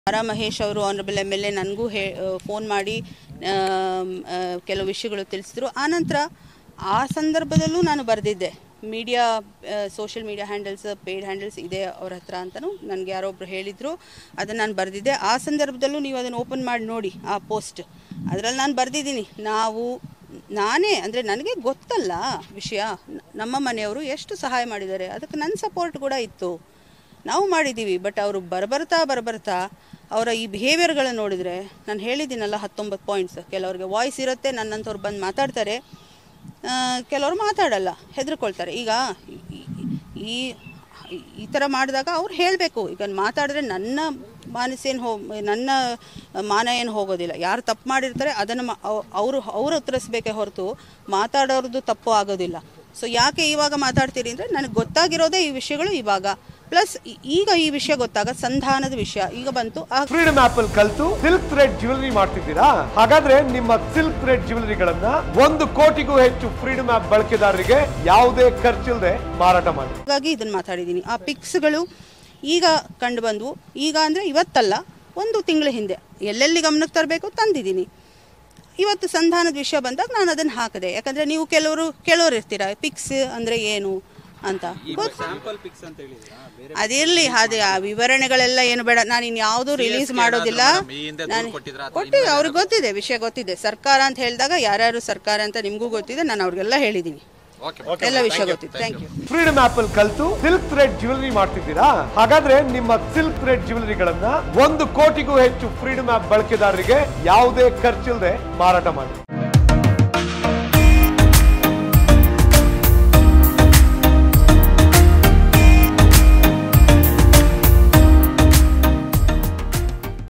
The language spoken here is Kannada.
ಆರಾ ಮಹೇಶ್ ಅವರು ಆನರಬಲ್ ಎಮ್ ಎಲ್ ಎ ನನಗೂ ಹೇ ಫೋನ್ ಮಾಡಿ ಆಮ್, ಆ, ಕೆಲವು ವಿಷಯಗಳು ತಿಳಿಸಿದ್ರು ಆನಂತರ ಆ ಸಂದರ್ಭದಲ್ಲೂ ನಾನು ಬರೆದಿದ್ದೆ media social media handles paid handles ಇದೆ ಅವ್ರ ಹತ್ರ ಅಂತಲೂ ನನಗೆ ಯಾರೊಬ್ರು ಹೇಳಿದರು ಅದನ್ನು ನಾನು ಬರೆದಿದ್ದೆ ಆ ಸಂದರ್ಭದಲ್ಲೂ ನೀವು ಅದನ್ನು ಓಪನ್ ಮಾಡಿ ನೋಡಿ ಆ ಪೋಸ್ಟ್ ಅದರಲ್ಲಿ ನಾನು ಬರೆದಿದ್ದೀನಿ ನಾವು ನಾನೇ ಅಂದರೆ ನನಗೆ ಗೊತ್ತಲ್ಲ ವಿಷಯ ನ- ನಮ್ಮ ಮನೆಯವರು ಎಷ್ಟು ಸಹಾಯ ಮಾಡಿದ್ದಾರೆ ಅದಕ್ಕೆ ನನ್ನ ಸಪೋರ್ಟ್ ಕೂಡ ಇತ್ತು ನಾವು ಮಾಡಿದ್ದೀವಿ ಬಟ್ ಅವರು ಬರಬರ್ತಾ ಬರಬರ್ತಾ ಅವರ ಈ ಬಿಹೇವಿಯರ್ಗಳನ್ನ ನೋಡಿದರೆ ನಾನು ಹೇಳಿದ್ದೀನಲ್ಲ ಹತ್ತೊಂಬತ್ತು ಪಾಯಿಂಟ್ಸ್ ಕೆಲವ್ರಿಗೆ ವಾಯ್ಸ್ ಇರುತ್ತೆ ನನ್ನಂಥವ್ರು ಬಂದು ಮಾತಾಡ್ತಾರೆ ಆ, ಕೆಲವರು ಮಾತಾಡಲ್ಲ ಹೆದರ್ಕೊಳ್ತಾರೆ ಈಗ ಈ- ಈ ಈ ಥರ ಮಾಡಿದಾಗ ಅವ್ರು ಹೇಳಬೇಕು ಈಗ ಮಾತಾಡಿದ್ರೆ ನನ್ನ ಮಾನಸೇನು ಹೋ ನನ್ನ ಮಾನ ಏನು ಹೋಗೋದಿಲ್ಲ ಯಾರು ತಪ್ಪು ಮಾಡಿರ್ತಾರೆ ಅದನ್ನು ಮಾ- ಅವ್- ಅವರು ಅವರು ಉತ್ತರಿಸ್ಬೇಕೇ ಹೊರತು ಮಾತಾಡೋರ್ದು ತಪ್ಪು ಆಗೋದಿಲ್ಲ ಸೊ ಯಾಕೆ ಇವಾಗ ಮಾತಾಡ್ತೀರಿ ಅಂದರೆ ನನಗೆ ಗೊತ್ತಾಗಿರೋದೇ ಈ ವಿಷಯಗಳು ಇವಾಗ ಪ್ಲಸ್ ಈಗ ಈ ವಿಷಯ ಗೊತ್ತಾಗ ಸಂಧಾನದ ವಿಷಯ ಈಗ ಬಂತು ಆ ಫ್ರೀಡಮ್ ಆಪ್ ಅಲ್ಲಿ ಕಲ್ತು ಸಿಲ್ಕ್ ಥ್ರೆಡ್ ಜ್ಯುವೆಲರಿ ಮಾಡ್ತಿದ್ದೀರಾ ಹಾಗಾದ್ರೆ ನಿಮ್ಮ ಸಿಲ್ಕ್ ಥ್ರೆಡ್ ಜ್ಯುವೆಲರಿಗಳನ್ನ ಒಂದು ಕೋಟಿಗೂ ಹೆಚ್ಚು ಫ್ರೀಡಮ್ ಆಪ್ ಬಳಕೆದಾರರಿಗೆ ಯಾವುದೇ ಖರ್ಚಿಲ್ಲದೆ ಮಾರಾಟ ಮಾಡಿ ಹಾಗಾಗಿ ಇದನ್ನು ಮಾತಾಡಿದ್ದೀನಿ ಆ ಪಿಕ್ಸ್ಗಳು ಈಗ ಕಂಡು ಬಂದವು ಈಗ ಅಂದರೆ ಇವತ್ತಲ್ಲ ಒಂದು ತಿಂಗಳ ಹಿಂದೆ ಎಲ್ಲೆಲ್ಲಿ ಗಮನಕ್ಕೆ ತರಬೇಕು ತಂದಿದ್ದೀನಿ ಇವತ್ತು ಸಂಧಾನದ ವಿಷಯ ಬಂದಾಗ ನಾನು ಅದನ್ನು ಹಾಕಿದೆ ಯಾಕಂದರೆ ನೀವು ಕೆಲವರು ಕೇಳೋರು ಇರ್ತೀರ ಪಿಕ್ಸ್ ಅಂದರೆ ಏನು ಅಂತ ಗೊತ್ತು ಸ್ಯಾಂಪಲ್ ಪಿಕ್ಸ್ ಅಂತ ಹೇಳಿದ್ರಾ ಬೇರೆ ಅದಿರಲಿ ಅದೇ ಆ ವಿವರಣೆಗಳೆಲ್ಲ ಏನು ಬೇಡ ನಾನು ಇನ್ಯಾವುದೂ ರಿಲೀಸ್ ಮಾಡೋದಿಲ್ಲ madam, ಈ ಹಿಂದೆ ದೂರು ನಾನು ಕೊಟ್ಟಿದ್ರಾ ಅಥವಾ ಕೊಟ್ಟಿದ್ದೆ ಅವ್ರಿಗೆ ಗೊತ್ತಿದೆ ವಿಷಯ ಗೊತ್ತಿದೆ ಸರ್ಕಾರ ಅಂತ ಹೇಳಿದಾಗ ಯಾರ್ಯಾರು ಸರ್ಕಾರ ಅಂತ ನಿಮಗೂ ಗೊತ್ತಿದೆ ನಾನು ಅವ್ರಿಗೆಲ್ಲ ಹೇಳಿದ್ದೀನಿ ಓಕೆ ಎಲ್ಲ ವಿಷಯ ಗೊತ್ತಿದೆ ಥ್ಯಾಂಕ್ ಯು ಫ್ರೀಡಮ್ ಆಪ್ ಅಲ್ಲಿ ಕಲ್ತು ಸಿಲ್ಕ್ ಥ್ರೆಡ್ ಜ್ಯುವೆಲರಿ ಮಾಡ್ತಿದ್ದೀರಾ ಹಾಗಾದ್ರೆ ನಿಮ್ಮ ಸಿಲ್ಕ್ ಥ್ರೆಡ್ ಜ್ಯುವೆಲರಿಗಳನ್ನ ಒಂದು ಕೋಟಿಗೂ ಹೆಚ್ಚು ಫ್ರೀಡಮ್ ಆಪ್ ಬಳಕೆದಾರರಿಗೆ ಯಾವುದೇ ಖರ್ಚಿಲ್ಲದೆ ಮಾರಾಟ ಮಾಡಿ